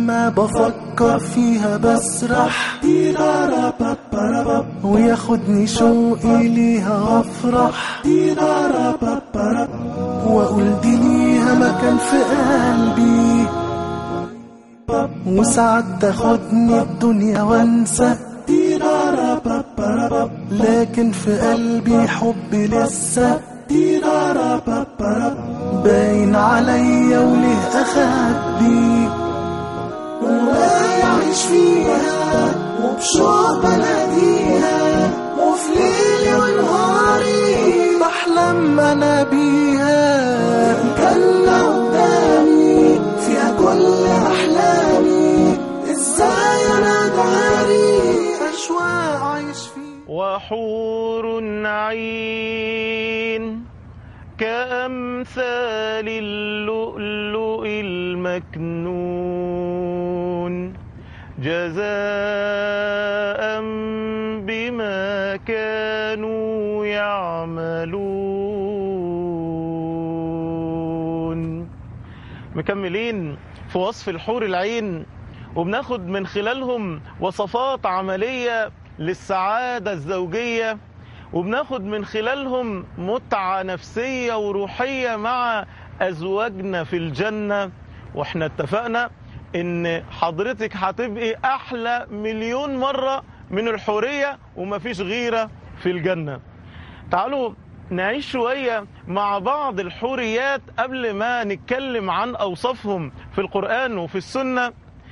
لما بفكر فيها بسرح وياخدني شوقي ليها افرح واقول دي ليها مكان في قلبي وساعات تاخدني الدنيا وانسى لكن في قلبي حبي لسه باين عليا وليه اخبي ويعيش فيها وبشوق بناديها وفي ليلي ونهاري بحلم انا بيها مكلة قدامي فيها كل احلامي ازاي انا داري اشواق عايش فيها وحور عين كأمثال اللؤلؤ المكنون جزاء بما كانوا يعملون مكملين في وصف الحور العين وبناخد من خلالهم وصفات عملية للسعادة الزوجية وبناخد من خلالهم متعة نفسية وروحية مع أزواجنا في الجنة واحنا اتفقنا ان حضرتك هتبقي احلى مليون مرة من الحورية ومفيش غيرة في الجنة تعالوا نعيش شوية مع بعض الحوريات قبل ما نتكلم عن أوصافهم في القرآن وفي السنة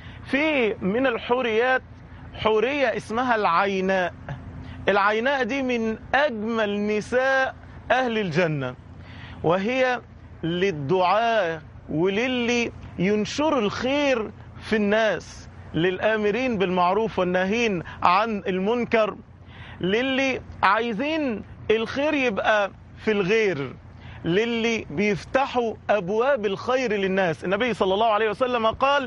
في من الحوريات حورية اسمها العيناء العيناء دي من أجمل نساء أهل الجنة وهي للدعاء وللي ينشر الخير في الناس للآمرين بالمعروف والناهين عن المنكر للي عايزين الخير يبقى في الغير للي بيفتحوا أبواب الخير للناس النبي صلى الله عليه وسلم قال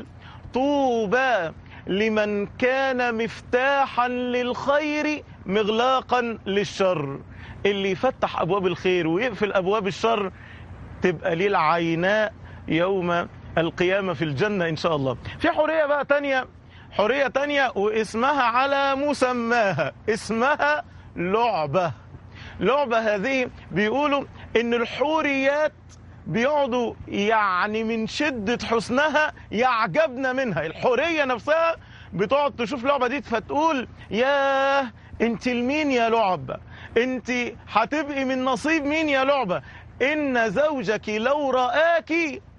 طوبى لمن كان مفتاحا للخير مغلاقا للشر اللي يفتح أبواب الخير ويقفل أبواب الشر تبقى ليه العيناء يوم القيامة في الجنة إن شاء الله في حورية بقى تانية حورية تانية واسمها على مسماها اسمها لعبة لعبة هذه بيقولوا إن الحوريات بيقعدوا يعني من شدة حسنها يعجبنا منها الحورية نفسها بتقعد تشوف لعبة دي فتقول ياه انت المين يا لعبة انت هتبقي من نصيب مين يا لعبة ان زوجك لو رآك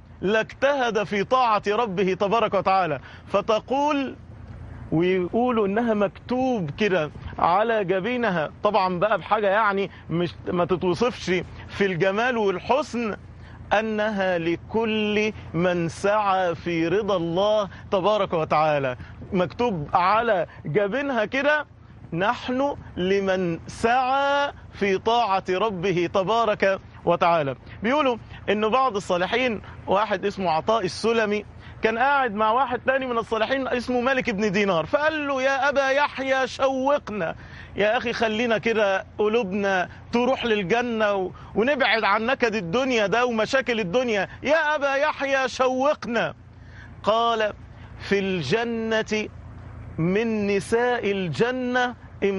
لاجتهد في طاعة ربه تبارك وتعالى فتقول ويقولوا انها مكتوب كده على جبينها طبعا بقى بحاجة يعني مش ما تتوصفش في الجمال والحسن انها لكل من سعى في رضا الله تبارك وتعالى مكتوب على جبينها كده نحن لمن سعى في طاعة ربه تبارك وتعالى بيقولوا ان بعض الصالحين واحد اسمه عطاء السلمي كان قاعد مع واحد تاني من الصالحين اسمه مالك بن دينار فقال له يا أبا يحيى شوقنا يا أخي خلينا كده قلوبنا تروح للجنة و... ونبعد عن نكد الدنيا ده ومشاكل الدنيا يا أبا يحيى شوقنا قال في الجنة من نساء الجنة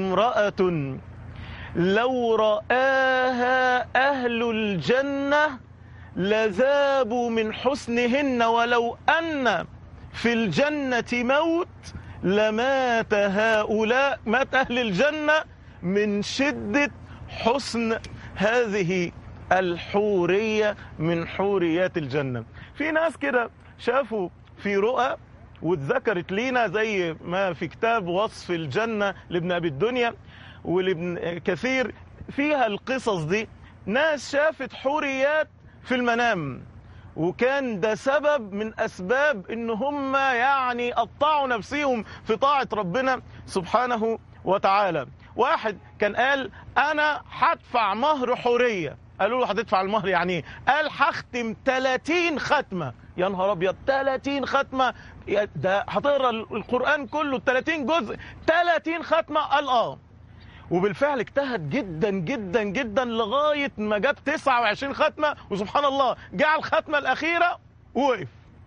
امرأة لو رآها أهل الجنة لذابوا من حسنهن ولو أن في الجنة موت لمات هؤلاء مات أهل الجنة من شدة حسن هذه الحورية من حوريات الجنة في ناس كده شافوا في رؤى واتذكرت لينا زي ما في كتاب وصف الجنة لابن أبي الدنيا ولابن كثير فيها القصص دي ناس شافت حوريات في المنام وكان ده سبب من أسباب إن هم يعني قطعوا نفسهم في طاعة ربنا سبحانه وتعالى واحد كان قال أنا هدفع مهر حورية قالوا له هتدفع المهر يعني ايه قال هختم 30 ختمة يا نهار ابيض 30 ختمة ده هتقرا القرآن كله 30 جزء 30 ختمة قال اه وبالفعل اجتهد جدا جدا جدا لغاية ما جاب 29 ختمة وسبحان الله جاء الختمة الأخيرة وقف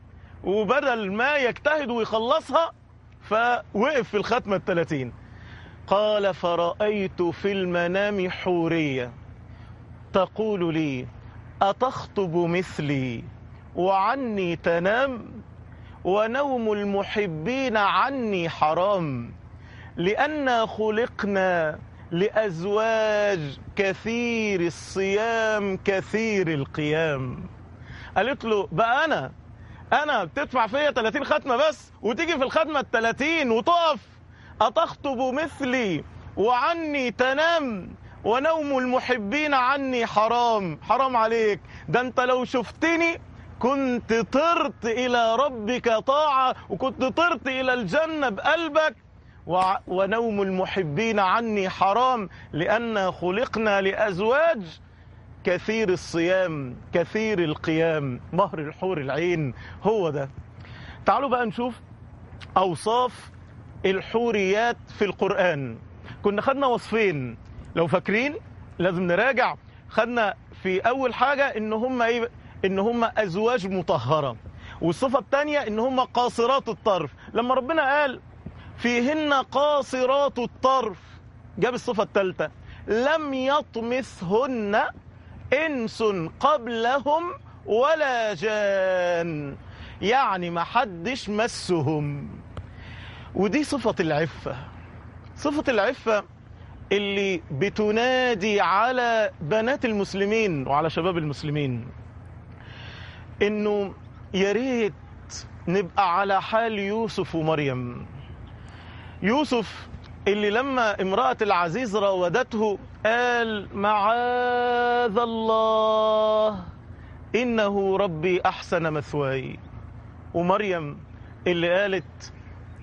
وبدل ما يجتهد ويخلصها فوقف في الختمة الثلاثين قال فرأيت في المنام حورية تقول لي أتخطب مثلي وعني تنام ونوم المحبين عني حرام لأننا خلقنا لأزواج كثير الصيام كثير القيام قالت له بقى أنا أنا بتدفع فيا 30 ختمة بس وتيجي في الختمة ال 30 وتقف أتخطب مثلي وعني تنام ونوم المحبين عني حرام حرام عليك ده انت لو شفتني كنت طرت إلى ربك طاعة وكنت طرت إلى الجنة بقلبك وع- ونوم المحبين عني حرام لأن خلقنا لأزواج كثير الصيام كثير القيام مهر الحور العين هو ده تعالوا بقى نشوف أوصاف الحوريات في القرآن كنا خدنا وصفين لو فاكرين لازم نراجع خدنا في أول حاجة إن هم إيه إن هم أزواج مطهرة والصفة الثانية إن هم قاصرات الطرف لما ربنا قال فيهن قاصرات الطرف جاب الصفة الثالثة لم يطمثهن إنس قبلهم ولا جان يعني ما حدش مسهم ودي صفة العفة صفة العفة اللي بتنادي على بنات المسلمين وعلى شباب المسلمين انه يا ريت نبقى على حال يوسف ومريم يوسف اللي لما امرأة العزيز راودته قال معاذ الله إنه ربي أحسن مثواي ومريم اللي قالت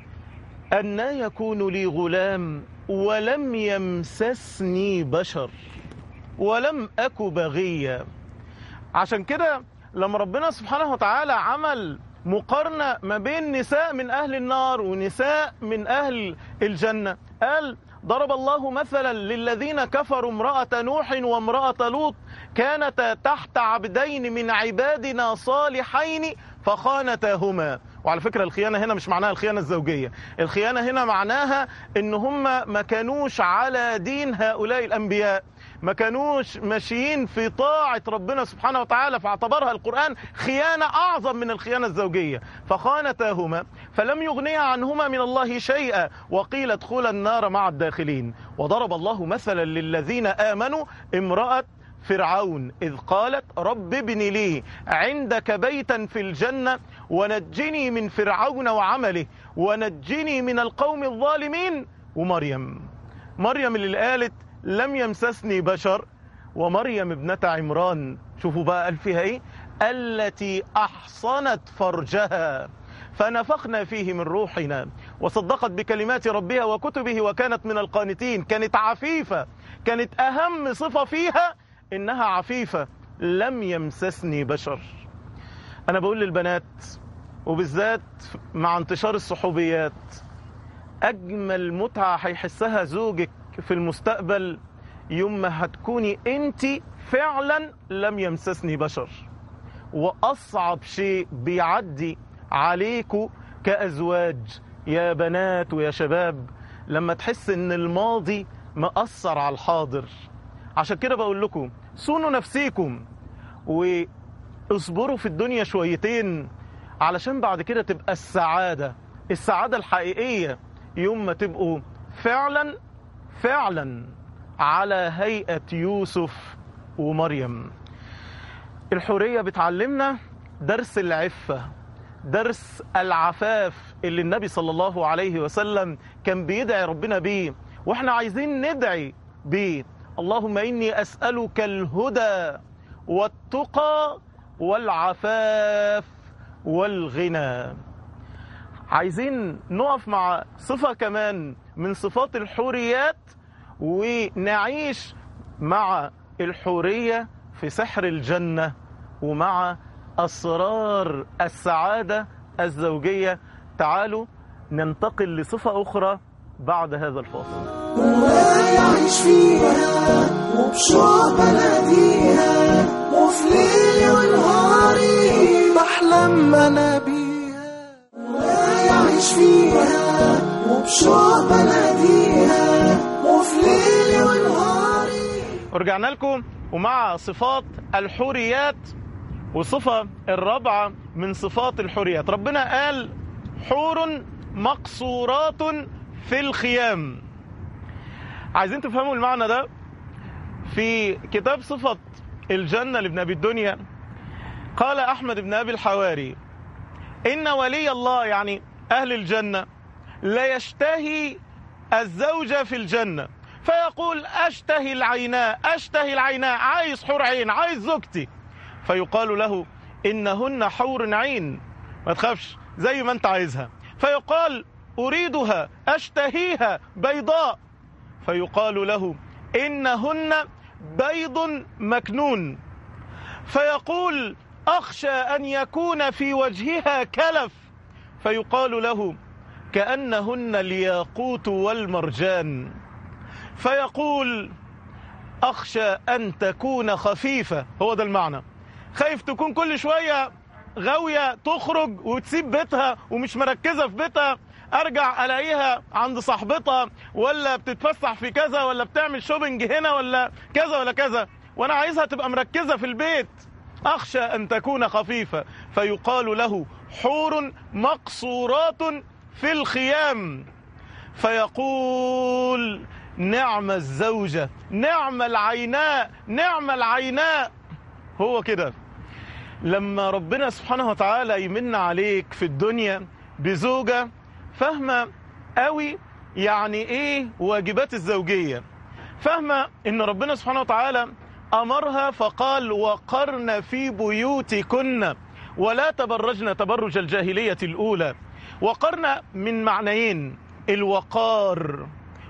أنا يكون لي غلام ولم يمسسني بشر ولم أك بغيا عشان كده لما ربنا سبحانه وتعالى عمل مقارنة ما بين نساء من أهل النار ونساء من أهل الجنة قال ضرب الله مثلا للذين كفروا امرأة نوح وامرأة لوط كانتا تحت عبدين من عبادنا صالحين فخانتاهما وعلى فكرة الخيانة هنا مش معناها الخيانة الزوجية الخيانة هنا معناها ان هم ما كانوش على دين هؤلاء الأنبياء ما كانوش ماشيين في طاعة ربنا سبحانه وتعالى فاعتبرها القرآن خيانة أعظم من الخيانة الزوجية فخانتاهما فلم يغنيا عنهما من الله شيئا وقيل ادخلا النار مع الداخلين وضرب الله مثلا للذين آمنوا امرأة فرعون إذ قالت رب ابن لي عندك بيتا في الجنة ونجني من فرعون وعمله ونجني من القوم الظالمين ومريم مريم اللي قالت لم يمسسني بشر ومريم ابنة عمران شوفوا بقى قال فيها ايه التي احصنت فرجها فنفخنا فيه من روحنا وصدقت بكلمات ربها وكتبه وكانت من القانتين كانت عفيفة كانت اهم صفة فيها انها عفيفة لم يمسسني بشر انا بقول للبنات وبالذات مع انتشار الصحوبيات اجمل متعة هيحسها زوجك في المستقبل يوم ما هتكوني انت فعلا لم يمسسني بشر واصعب شيء بيعدي عليكم كازواج يا بنات ويا شباب لما تحس ان الماضي مأثر على الحاضر عشان كده بقول لكم صونوا نفسيكم واصبروا في الدنيا شويتين علشان بعد كده تبقى السعادة السعادة الحقيقية يوم ما تبقوا فعلا فعلا على هيئة يوسف ومريم الحورية بتعلمنا درس العفة درس العفاف اللي النبي صلى الله عليه وسلم كان بيدعي ربنا بيه واحنا عايزين ندعي بيه اللهم إني أسألك الهدى والتقى والعفاف والغنى عايزين نقف مع صفة كمان من صفات الحوريات ونعيش مع الحورية في سحر الجنة ومع أسرار السعادة الزوجية تعالوا ننتقل لصفة أخرى بعد هذا الفاصل ويعيش فيها وبشوق بلديها وفي ليلي ونهاري بحلم انا بيها عايش فيها وبشوق بناديها وفي ليلي ونهاري ورجعنا لكم ومع صفات الحوريات والصفة الرابعة من صفات الحوريات ربنا قال حور مقصورات في الخيام عايزين تفهموا المعنى ده في كتاب صفة الجنة لابن أبي الدنيا قال أحمد بن أبي الحواري إن ولي الله يعني أهل الجنة لا يشتهي الزوجة في الجنة فيقول أشتهي العيناء أشتهي العيناء عايز حور عين عايز زوجتي فيقال له إنهن حور عين ما تخافش زي ما أنت عايزها فيقال أريدها أشتهيها بيضاء فيقال له إنهن بيض مكنون فيقول أخشى أن يكون في وجهها كلف فيقال له كأنهن الياقوت والمرجان فيقول أخشى أن تكون خفيفة هو ده المعنى خايف تكون كل شوية غاوية تخرج وتسيب بيتها ومش مركزة في بيتها ارجع الاقيها عند صاحبتها ولا بتتفسح في كذا ولا بتعمل شوبينج هنا ولا كذا ولا كذا وانا عايزها تبقى مركزة في البيت اخشى ان تكون خفيفة فيقال له حور مقصورات في الخيام فيقول نعم الزوجة نعم العيناء نعم العيناء هو كده لما ربنا سبحانه وتعالى يمن عليك في الدنيا بزوجة فاهمة قوي يعني ايه واجبات الزوجية فاهمة ان ربنا سبحانه وتعالى امرها فقال وقرن في بيوتكن ولا تبرجن تبرج الجاهلية الاولى وقرن من معنيين الوقار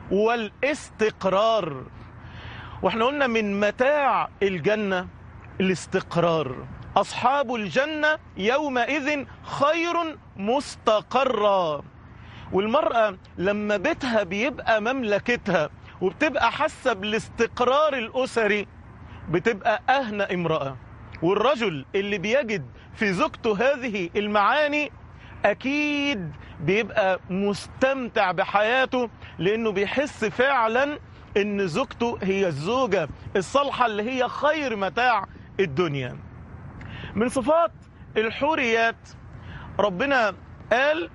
والاستقرار واحنا قلنا من متاع الجنة الاستقرار أصحاب الجنة يومئذ خير مستقرا والمرأة لما بيتها بيبقى مملكتها وبتبقى حاسة بالاستقرار الأسري بتبقى أهنى امرأة والرجل اللي بيجد في زوجته هذه المعاني أكيد بيبقى مستمتع بحياته لأنه بيحس فعلا إن زوجته هي الزوجة الصالحة اللي هي خير متاع الدنيا من صفات الحوريات ربنا قال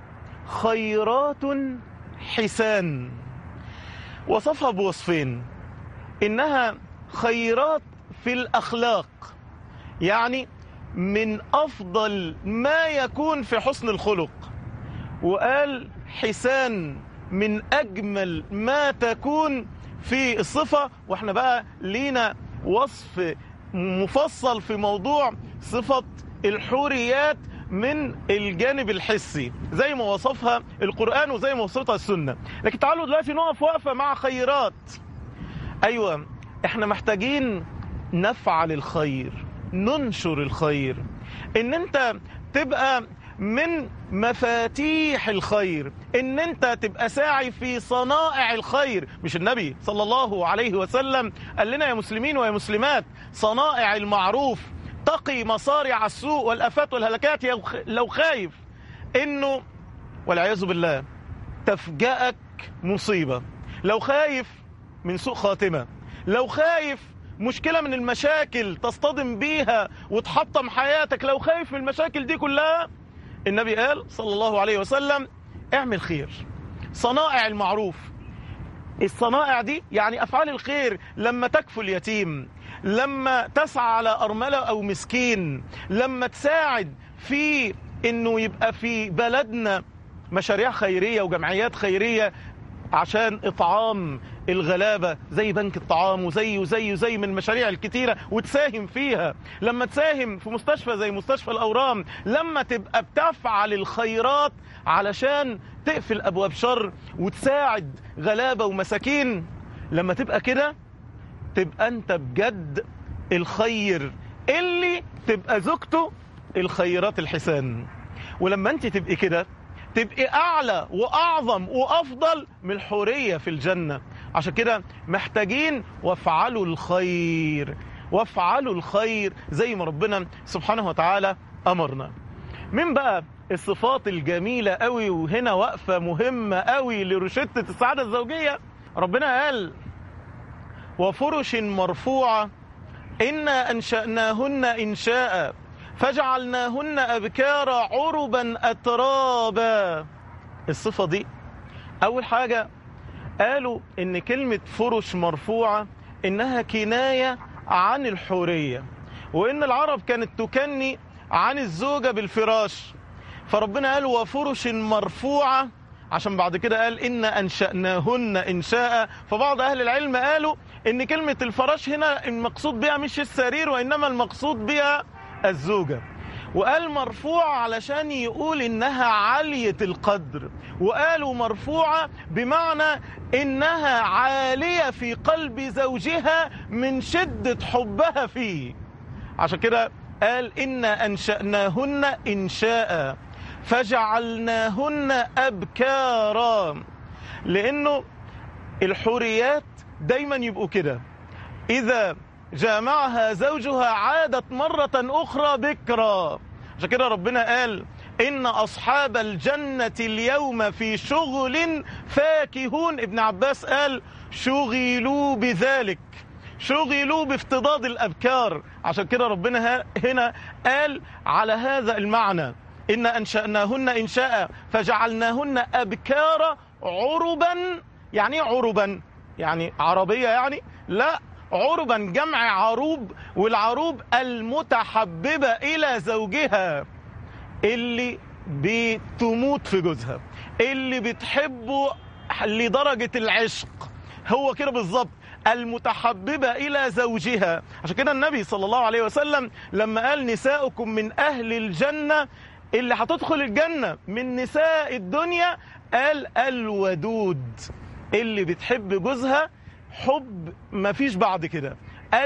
خيرات حسان وصفها بوصفين إنها خيرات في الأخلاق يعني من أفضل ما يكون في حسن الخلق وقال حسان من أجمل ما تكون في الصفة واحنا بقى لينا وصف مفصل في موضوع صفة الحوريات من الجانب الحسي زي ما وصفها القرآن وزي ما وصفتها السنة لكن تعالوا دلوقتي نقف وقفة مع خيرات أيوة احنا محتاجين نفعل الخير ننشر الخير ان انت تبقى من مفاتيح الخير ان انت تبقى ساعي في صنائع الخير مش النبي صلى الله عليه وسلم قال لنا يا مسلمين ويا مسلمات صنائع المعروف تقي مصارع السوء والافات والهلكات لو خايف انه والعياذ بالله تفجأك مصيبة لو خايف من سوء خاتمة لو خايف مشكلة من المشاكل تصطدم بيها وتحطم حياتك لو خايف من المشاكل دي كلها النبي قال صلى الله عليه وسلم اعمل خير صنائع المعروف الصنائع دي يعني أفعال الخير لما تكفل اليتيم لما تسعى على أرملة أو مسكين لما تساعد في أنه يبقى في بلدنا مشاريع خيرية وجمعيات خيرية عشان إطعام الغلابة زي بنك الطعام وزي وزي وزي من المشاريع الكتيرة وتساهم فيها لما تساهم في مستشفى زي مستشفى الأورام لما تبقى بتفعل الخيرات علشان تقفل أبواب شر وتساعد غلابة ومساكين لما تبقى كده تبقى أنت بجد الخير اللي تبقى زوجته الخيرات الحسان ولما أنت تبقي كده تبقي أعلى وأعظم وأفضل من الحورية في الجنة عشان كده محتاجين وافعلوا الخير وافعلوا الخير زي ما ربنا سبحانه وتعالى أمرنا من بقى الصفات الجميلة قوي وهنا وقفة مهمة قوي لروشتة السعادة الزوجية ربنا قال وفرش مرفوعة إنا أنشأناهن إنشاء فجعلناهن أبكارا عربا أترابا الصفة دي أول حاجة قالوا إن كلمة فرش مرفوعة إنها كناية عن الحورية وإن العرب كانت تكني عن الزوجة بالفراش فربنا قال وفرش مرفوعة عشان بعد كده قال إن أنشأناهن إنشاء فبعض أهل العلم قالوا إن كلمة الفراش هنا المقصود بها مش السرير وإنما المقصود بها الزوجة وقال مرفوع علشان يقول إنها عالية القدر وقالوا مرفوعة بمعنى إنها عالية في قلب زوجها من شدة حبها فيه عشان كده قال إنا أنشأناهن إنشاء فجعلناهن أبكارا لأنه الحوريات دايما يبقوا كده إذا جامعها زوجها عادت مرة أخرى بكرا عشان كده ربنا قال إن أصحاب الجنة اليوم في شغل فاكهون ابن عباس قال شغلوا بذلك شغلوا بافتضاد الأبكار عشان كده ربنا هنا قال على هذا المعنى إن أنشأناهن إنشاء فجعلناهن أبكارا عربا يعني عربا يعني عربية يعني لا عربا جمع عروب والعروب المتحببة إلى زوجها اللي بتموت في جوزها اللي بتحبه لدرجة العشق هو كده بالظبط المتحببة إلى زوجها عشان كده النبي صلى الله عليه وسلم لما قال نساؤكم من أهل الجنة اللي هتدخل الجنة من نساء الدنيا قال الودود اللي بتحب جوزها حب مفيش بعد كده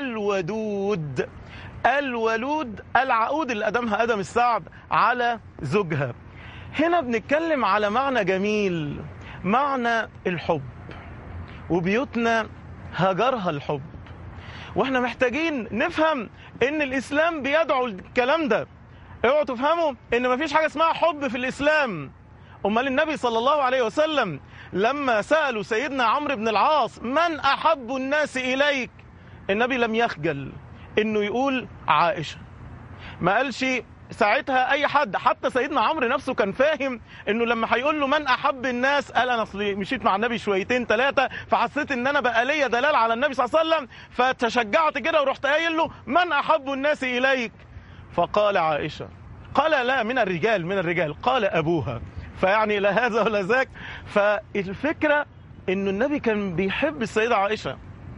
الودود الولود العقود اللي أدمها أدم السعد على زوجها هنا بنتكلم على معنى جميل معنى الحب وبيوتنا هجرها الحب واحنا محتاجين نفهم ان الاسلام بيدعو الكلام ده اوعوا تفهموا ان مفيش حاجه اسمها حب في الاسلام امال النبي صلى الله عليه وسلم لما سالوا سيدنا عمرو بن العاص من احب الناس اليك النبي لم يخجل انه يقول عائشه ما قالش ساعتها اي حد حتى سيدنا عمرو نفسه كان فاهم انه لما هيقول له من احب الناس قال انا اصلي مشيت مع النبي شويتين ثلاثه فحسيت ان انا بقى ليا دلال على النبي صلى الله عليه وسلم فتشجعت كده ورحت قايل له من احب الناس اليك فقال عائشه قال لا من الرجال من الرجال قال ابوها فيعني لا هذا ولا ذاك فالفكره انه النبي كان بيحب السيده عائشه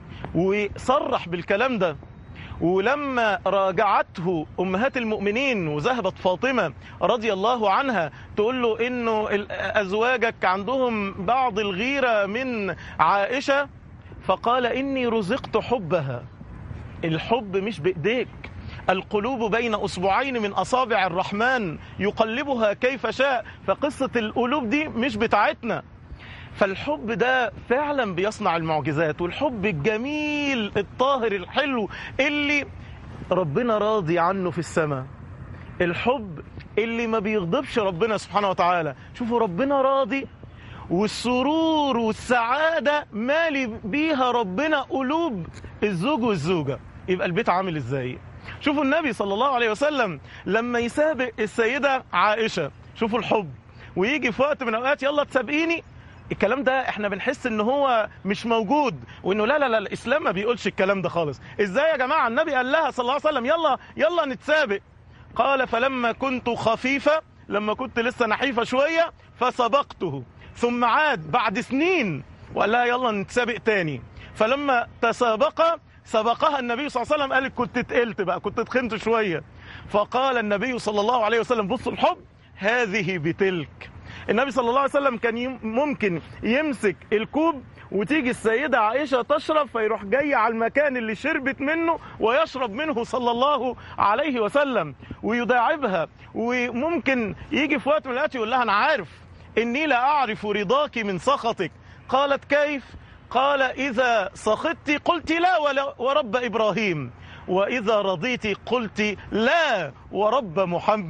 وصرح بالكلام ده ولما راجعته أمهات المؤمنين وذهبت فاطمة رضي الله عنها تقول له إنه أزواجك عندهم بعض الغيرة من عائشة فقال إني رزقت حبها الحب مش بإيديك القلوب بين أصبعين من أصابع الرحمن يقلبها كيف شاء فقصة القلوب دي مش بتاعتنا فالحب ده فعلا بيصنع المعجزات والحب الجميل الطاهر الحلو اللي ربنا راضي عنه في السماء الحب اللي ما بيغضبش ربنا سبحانه وتعالى شوفوا ربنا راضي والسرور والسعادة مالي بيها ربنا قلوب الزوج والزوجة يبقى البيت عامل ازاي شوفوا النبي صلى الله عليه وسلم لما يسابق السيدة عائشة شوفوا الحب ويجي في وقت من الاوقات يلا تسابقيني الكلام ده احنا بنحس ان هو مش موجود وانه لا لا لا الاسلام ما بيقولش الكلام ده خالص ازاي يا جماعه النبي قال لها صلى الله عليه وسلم يلا يلا نتسابق قال فلما كنت خفيفه لما كنت لسه نحيفه شويه فسبقته ثم عاد بعد سنين وقال لها يلا نتسابق تاني فلما تسابق سبقها النبي صلى الله عليه وسلم قال كنت تقلت بقى كنت تخنت شويه فقال النبي صلى الله عليه وسلم بصوا الحب هذه بتلك النبي صلى الله عليه وسلم كان ممكن يمسك الكوب وتيجي السيدة عائشة تشرب فيروح جاي على المكان اللي شربت منه ويشرب منه صلى الله عليه وسلم ويداعبها وممكن يجي في وقت من الوقت يقول لها أنا عارف إني لا أعرف رضاك من سخطك قالت كيف قال إذا سخطت قلت لا ورب إبراهيم وإذا رضيت قلت لا ورب محمد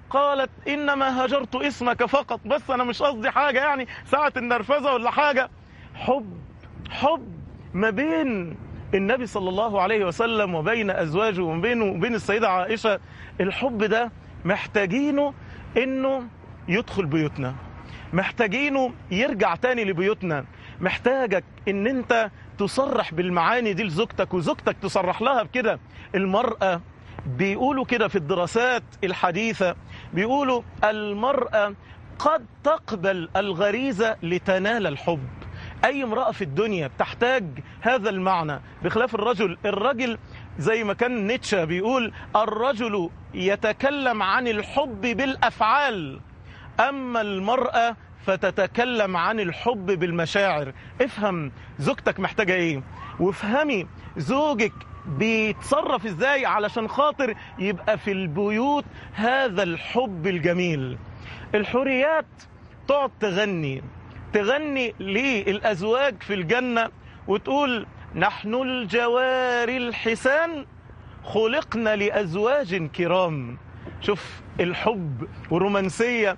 قالت إنما هجرت اسمك فقط بس أنا مش قصدي حاجة يعني ساعة النرفزة ولا حاجة حب حب ما بين النبي صلى الله عليه وسلم وبين أزواجه وبينه وبين السيدة عائشة الحب ده محتاجينه إنه يدخل بيوتنا محتاجينه يرجع تاني لبيوتنا محتاجك ان انت تصرح بالمعاني دي لزوجتك وزوجتك تصرح لها بكده المرأة بيقولوا كده في الدراسات الحديثة بيقولوا المرأة قد تقبل الغريزة لتنال الحب أي امرأة في الدنيا بتحتاج هذا المعنى بخلاف الرجل الرجل زي ما كان نيتشه بيقول الرجل يتكلم عن الحب بالأفعال أما المرأة فتتكلم عن الحب بالمشاعر افهم زوجتك محتاجة ايه وافهمي زوجك بيتصرف ازاي علشان خاطر يبقى في البيوت هذا الحب الجميل الحريات تقعد تغني تغني للأزواج في الجنة وتقول نحن الجوار الحسان خلقنا لأزواج كرام شوف الحب والرومانسية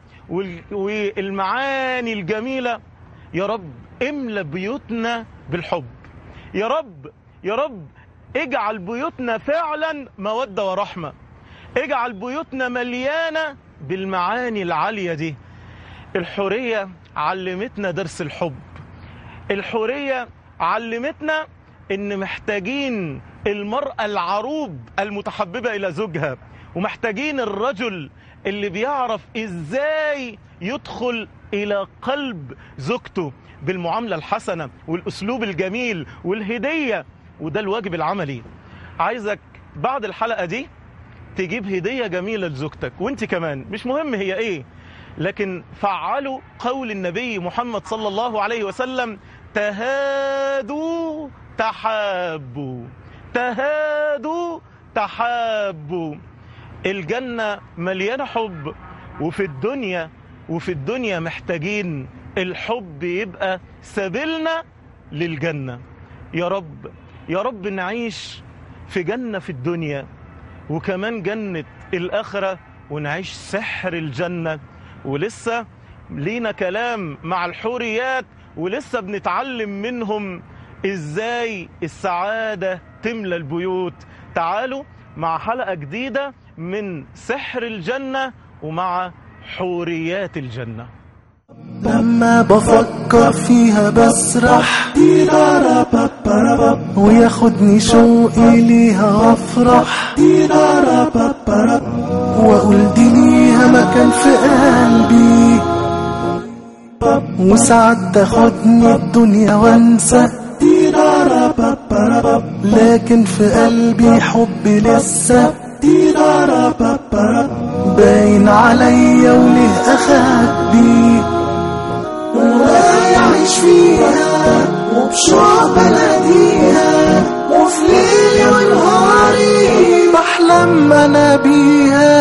والمعاني الجميلة يا رب املى بيوتنا بالحب يا رب يا رب اجعل بيوتنا فعلا مودة ورحمة اجعل بيوتنا مليانة بالمعاني العالية دي الحورية علمتنا درس الحب الحورية علمتنا ان محتاجين المرأة العروب المتحببة الى زوجها ومحتاجين الرجل اللي بيعرف ازاي يدخل الى قلب زوجته بالمعاملة الحسنة والاسلوب الجميل والهدية وده الواجب العملي عايزك بعد الحلقة دي تجيب هدية جميلة لزوجتك وانت كمان مش مهم هي ايه لكن فعلوا قول النبي محمد صلى الله عليه وسلم تهادوا تحابوا تهادوا تحابوا الجنة مليانة حب وفي الدنيا وفي الدنيا محتاجين الحب يبقى سبيلنا للجنة يا رب يا رب نعيش في جنة في الدنيا وكمان جنة الآخرة ونعيش سحر الجنة ولسه لينا كلام مع الحوريات ولسه بنتعلم منهم ازاي السعادة تملى البيوت تعالوا مع حلقة جديدة من سحر الجنة ومع حوريات الجنة لما بفكر فيها بسرح وياخدني شوقي ليها افرح واقول دي ليها مكان في قلبي وساعات تاخدني الدنيا وانسى لكن في قلبي حب لسه باين عليا وليه اخبي ويعيش فيها وبشوق بلديها وفي ليلي ونهاري بحلم انا بيها